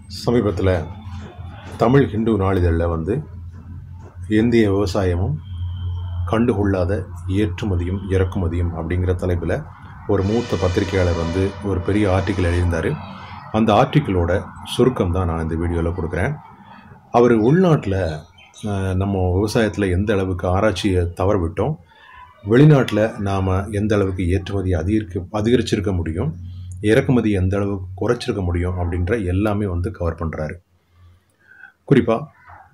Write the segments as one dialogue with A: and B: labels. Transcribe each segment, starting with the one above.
A: சமீபத்தில் தமிழ் ஹிந்து நாளிதழில் வந்து இந்திய விவசாயமும் கண்டுகொள்ளாத ஏற்றுமதியும் இறக்குமதியும் அப்படிங்கிற தலைப்பில் ஒரு மூத்த பத்திரிகையாளர் வந்து ஒரு பெரிய ஆர்டிக்கிள் எழுதியிருந்தார் அந்த ஆர்டிக்கிளோட சுருக்கம் தான் நான் இந்த வீடியோவில் கொடுக்குறேன் அவர் உள்நாட்டில் அஹ், நம்ம விவசாயத்தில் எந்த அளவுக்கு ஆராய்ச்சியை தவற விட்டோம் வெளிநாட்டில் நாம் எந்த அளவுக்கு ஏற்றுமதி அதிகரிக்க அதிகரிச்சிருக்க முடியும் இறக்குமதி எந்த அளவுக்கு குறைச்சிருக்க முடியும் அப்படின்ற எல்லாமே வந்து கவர் பண்ணுறாரு குறிப்பாக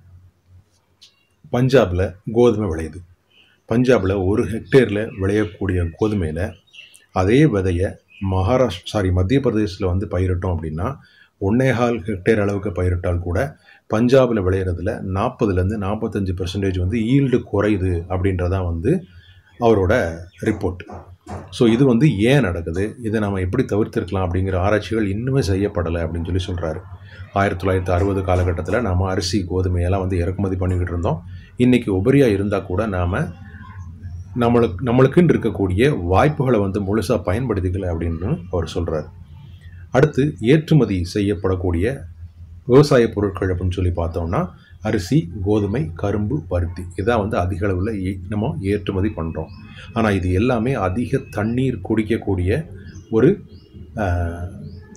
A: பஞ்சாபில் கோதுமை விளையுது பஞ்சாபில் ஒரு ஹெக்டேரில் விளையக்கூடிய கோதுமையில் அதே விதையை மகாராஷ்டிர சாரி மத்திய பிரதேசத்தில் வந்து பயிரிட்டோம் அப்படின்னா ஒன்னேகால் ஹெக்டேர் அளவுக்கு பயிரிட்டால் கூட பஞ்சாபில் விளையிறதுல நாற்பதுலேருந்து நாற்பத்தஞ்சு பெர்சன்டேஜ் வந்து ஈல்டு குறையுது அப்படின்றதான் வந்து அவரோட ரிப்போர்ட் ஸோ இது வந்து ஏன் நடக்குது இதை நம்ம எப்படி தவிர்த்திருக்கலாம் அப்படிங்கிற ஆராய்ச்சிகள் இன்னுமே செய்யப்படலை அப்படின்னு சொல்லி சொல்கிறாரு ஆயிரத்தி தொள்ளாயிரத்தி அறுபது காலகட்டத்தில் நாம் அரிசி கோதுமையெல்லாம் வந்து இறக்குமதி பண்ணிக்கிட்டு இருந்தோம் இன்றைக்கி உபரியாக இருந்தால் கூட நாம் நம்மளுக்கு நம்மளுக்குன்னு இருக்கக்கூடிய வாய்ப்புகளை வந்து முழுசாக பயன்படுத்திக்கல அப்படின்னு அவர் சொல்கிறார் அடுத்து ஏற்றுமதி செய்யப்படக்கூடிய விவசாய பொருட்கள் அப்படின்னு சொல்லி பார்த்தோம்னா அரிசி கோதுமை கரும்பு பருத்தி இதான் வந்து அதிக அளவில் ஏ- நம்ம ஏற்றுமதி பண்ணுறோம் ஆனால் இது எல்லாமே அதிக தண்ணீர் குடிக்கக்கூடிய ஒரு ஆஹ்,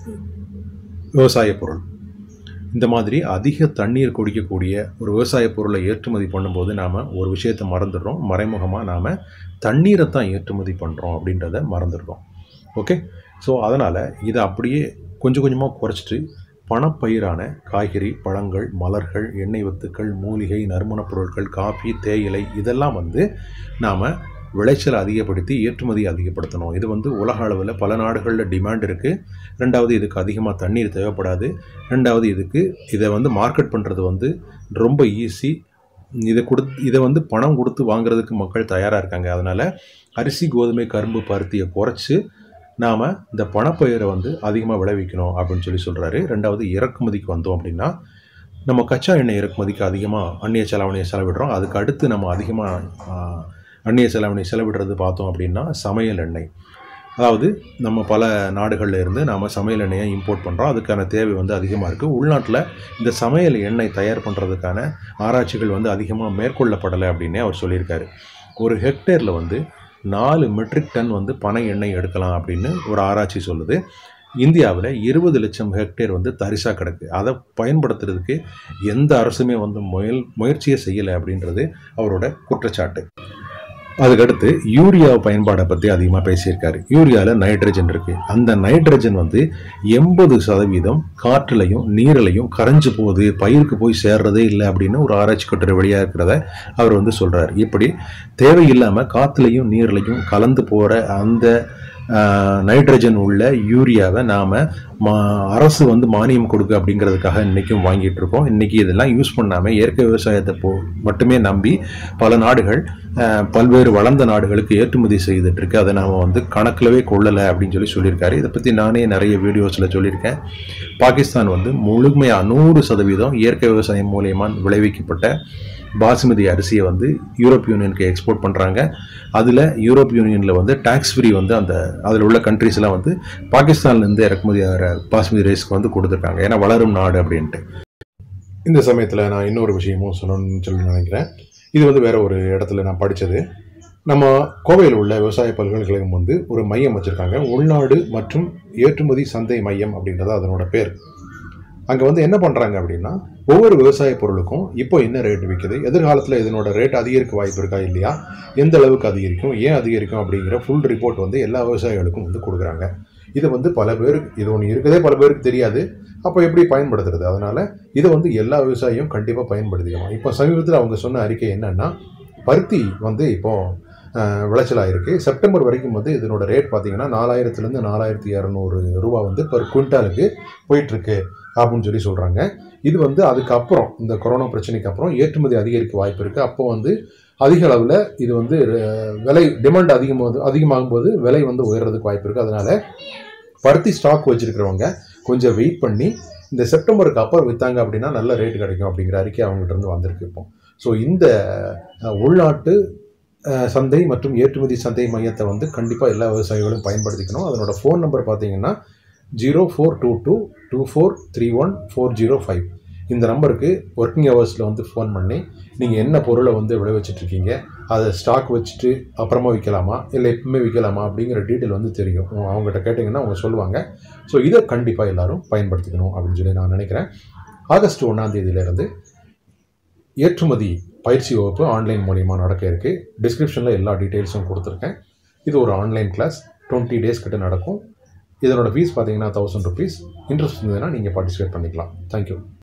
A: விவசாய பொருள் இந்த மாதிரி அதிக தண்ணீர் குடிக்கக்கூடிய ஒரு விவசாய பொருளை ஏற்றுமதி பண்ணும்போது நாம் ஒரு விஷயத்தை மறந்துடுறோம் மறைமுகமாக நாம் தண்ணீரை தான் ஏற்றுமதி பண்ணுறோம் அப்படின்றத மறந்துடுறோம் ஓகே ஸோ அதனால் இதை அப்படியே கொஞ்சம் கொஞ்சமாக குறைச்சிட்டு பணப்பயிரான காய்கறி பழங்கள் மலர்கள் எண்ணெய் வித்துக்கள் மூலிகை நறுமணப் பொருட்கள் காஃபி தேயிலை இதெல்லாம் வந்து நாம் விளைச்சலை அதிகப்படுத்தி ஏற்றுமதி அதிகப்படுத்தணும் இது வந்து உலக அளவில் பல நாடுகளில் டிமாண்ட் இருக்குது ரெண்டாவது இதுக்கு அதிகமாக தண்ணீர் தேவைப்படாது ரெண்டாவது இதுக்கு இதை வந்து மார்க்கெட் பண்ணுறது வந்து ரொம்ப ஈஸி இதை கொடுத்து இதை வந்து பணம் கொடுத்து வாங்குறதுக்கு மக்கள் தயாராக இருக்காங்க அதனால் அரிசி கோதுமை கரும்பு பருத்தியை குறைச்சி நாம் இந்த பணப்பயிரை வந்து அதிகமாக விளைவிக்கணும் அப்படின்னு சொல்லி சொல்கிறாரு ரெண்டாவது இறக்குமதிக்கு வந்தோம் அப்படின்னா நம்ம கச்சா எண்ணெய் இறக்குமதிக்கு அதிகமாக அந்நிய செலவணியை செலவிடுறோம் அதுக்கு அடுத்து நம்ம அதிகமாக அந்நிய செலவணி செலவிடுறது பார்த்தோம் அப்படின்னா சமையல் எண்ணெய் அதாவது நம்ம பல நாடுகளில் இருந்து நாம் சமையல் எண்ணெயை இம்போர்ட் பண்ணுறோம் அதுக்கான தேவை வந்து அதிகமாக இருக்குது உள்நாட்டில் இந்த சமையல் எண்ணெய் தயார் பண்ணுறதுக்கான ஆராய்ச்சிகள் வந்து அதிகமாக மேற்கொள்ளப்படலை அப்படின்னே அவர் சொல்லியிருக்காரு ஒரு ஹெக்டேரில் வந்து நாலு மெட்ரிக் டன் வந்து பனை எண்ணெய் எடுக்கலாம் அப்படின்னு ஒரு ஆராய்ச்சி சொல்லுது இந்தியாவில் இருபது லட்சம் ஹெக்டேர் வந்து தரிசாக கிடக்கு அதை பயன்படுத்துறதுக்கு எந்த அரசுமே வந்து முயல் முயற்சியே செய்யலை அப்படின்றது அவரோட குற்றச்சாட்டு அதுக்கடுத்து யூரியா பயன்பாடை பற்றி அதிகமாக பேசியிருக்காரு யூரியாவில் நைட்ரஜன் இருக்குது அந்த நைட்ரஜன் வந்து எண்பது சதவீதம் காற்றுலையும் நீரிலையும் கரைஞ்சு போகுது பயிருக்கு போய் சேர்றதே இல்லை அப்படின்னு ஒரு ஆராய்ச்சி கட்டுரை வெளியாக இருக்கிறத அவர் வந்து சொல்கிறார் இப்படி தேவையில்லாமல் காற்றுலையும் நீர்லையும் கலந்து போகிற அந்த ஆஹ், நைட்ரஜன் உள்ள யூரியாவை நாம் மா அரசு வந்து மானியம் கொடுக்கு அப்படிங்கிறதுக்காக இன்றைக்கும் வாங்கிட்டு இருக்கோம் இன்றைக்கி இதெல்லாம் யூஸ் பண்ணாமல் இயற்கை விவசாயத்தை போ மட்டுமே நம்பி பல நாடுகள் ஆஹ், பல்வேறு வளர்ந்த நாடுகளுக்கு ஏற்றுமதி செய்துட்டு இருக்கு அதை நாம் வந்து கணக்கிலவே கொள்ளலை அப்படின்னு சொல்லி சொல்லியிருக்காரு இதை பற்றி நானே நிறைய வீடியோஸில் சொல்லியிருக்கேன் பாகிஸ்தான் வந்து முழுமையாக நூறு சதவீதம் இயற்கை விவசாயம் மூலயமா விளைவிக்கப்பட்ட பாசுமதி அரிசியை வந்து யூரோப் யூனியனுக்கு எக்ஸ்போர்ட் பண்ணுறாங்க அதில் யூரோப் யூனியனில் வந்து டேக்ஸ் ஃப்ரீ வந்து அந்த அதில் உள்ள countries எல்லாம் வந்து பாகிஸ்தான்லேருந்து இறக்குமதி ஆகிற பாசுமதி ரைஸ்க்கு வந்து கொடுத்துருக்காங்க ஏன்னா வளரும் நாடு அப்படின்ட்டு இந்த சமயத்தில் நான் இன்னொரு விஷயமும் சொல்லணும்னு சொல்லி நினைக்கிறேன் இது வந்து வேற ஒரு இடத்துல நான் படித்தது நம்ம கோவையில் உள்ள விவசாய பல்கலைக்கழகம் வந்து ஒரு மையம் வச்சுருக்காங்க உள்நாடு மற்றும் ஏற்றுமதி சந்தை மையம் அப்படின்றது அதனோட பேர் அங்கே வந்து என்ன பண்ணுறாங்க அப்படின்னா ஒவ்வொரு விவசாய பொருளுக்கும் இப்போ என்ன ரேட் விற்குது எதிர்காலத்தில் இதனோட ரேட் அதிகரிக்க வாய்ப்பு இருக்கா இல்லையா எந்த அளவுக்கு அதிகரிக்கும் ஏன் அதிகரிக்கும் அப்படிங்கிற ஃபுல் ரிப்போர்ட் வந்து எல்லா விவசாயிகளுக்கும் வந்து கொடுக்குறாங்க இது வந்து பல பேருக்கு இது ஒன்று இருக்கதே பல பேருக்கு தெரியாது அப்போ எப்படி பயன்படுத்துறது அதனால் இதை வந்து எல்லா விவசாயியும் கண்டிப்பாக பயன்படுத்திக்கலாம் இப்போ சமீபத்தில் அவங்க சொன்ன அறிக்கை என்னன்னா பருத்தி வந்து இப்போ அஹ், விளைச்சலாயிருக்கு செப்டம்பர் வரைக்கும் வந்து இதனோட ரேட் பார்த்தீங்கன்னா நாலாயிரத்துலேருந்து நாலாயிரத்தி இரநூறு ரூபா வந்து per குவிண்டாலுக்கு போயிட்டுருக்கு அப்படின்னு சொல்லி சொல்கிறாங்க இது வந்து அதுக்கப்புறம் இந்த கொரோனா பிரச்சனைக்கு அப்புறம் ஏற்றுமதி அதிகரிக்க வாய்ப்பு இருக்குது அப்போ வந்து அதிக அளவில் இது வந்து அஹ், விலை டிமாண்ட் அதிகமாக அதிகமாகும் போது விலை வந்து உயர்றதுக்கு வாய்ப்பு இருக்குது அதனால் பருத்தி ஸ்டாக் வச்சுருக்கிறவங்க கொஞ்சம் வெயிட் பண்ணி இந்த செப்டம்பருக்கு அப்புறம் விற்றாங்க அப்படின்னா நல்ல ரேட் கிடைக்கும் அப்படிங்கிற அறிக்கை அவங்கள்ட்ட இருந்து வந்திருக்கு இப்போ ஸோ இந்த அஹ், உள்நாட்டு அஹ், சந்தை மற்றும் ஏற்றுமதி சந்தை மையத்தை வந்து கண்டிப்பாக எல்லா விவசாயிகளும் பயன்படுத்திக்கணும் அதனோட ஃபோன் நம்பர் பார்த்தீங்கன்னா zero four two two two four three one four zero five இந்த நம்பருக்கு ஒர்க்கிங் ஹவர்ஸில் வந்து ஃபோன் பண்ணி நீங்கள் என்ன பொருளை வந்து விளைவிச்சிட்ருக்கீங்க அதை ஸ்டாக் வச்சுட்டு அப்புறமா விற்கலாமா இல்லை எப்பவுமே விற்கலாமா அப்படிங்கிற டீட்டெயில் வந்து தெரியும் அவங்ககிட்ட கேட்டிங்கன்னா அவங்க சொல்லுவாங்க ஸோ இதை கண்டிப்பாக எல்லாரும் பயன்படுத்திக்கணும் அப்படின்னு சொல்லி நான் நினைக்கிறேன் ஆகஸ்ட் ஒன்றாம் தேதியிலேருந்து ஏற்றுமதி பயிற்சி வகுப்பு ஆன்லைன் மூலிமா நடக்க இருக்குது டிஸ்கிரிப்ஷனில் எல்லா டீட்டெயில்ஸும் கொடுத்துருக்கேன் இது ஒரு ஆன்லைன் கிளாஸ் டுவெண்ட்டி டேஸ் கிட்ட நடக்கும் இதனோட ஃபீஸ் பார்த்தீங்கன்னா தௌசண்ட் ருபீஸ் இன்ட்ரெஸ்ட் இருந்ததுன்னா நீங்கள் பார்ட்டிசிபேட் பண்ணிக்கலாம் தேங்க்யூ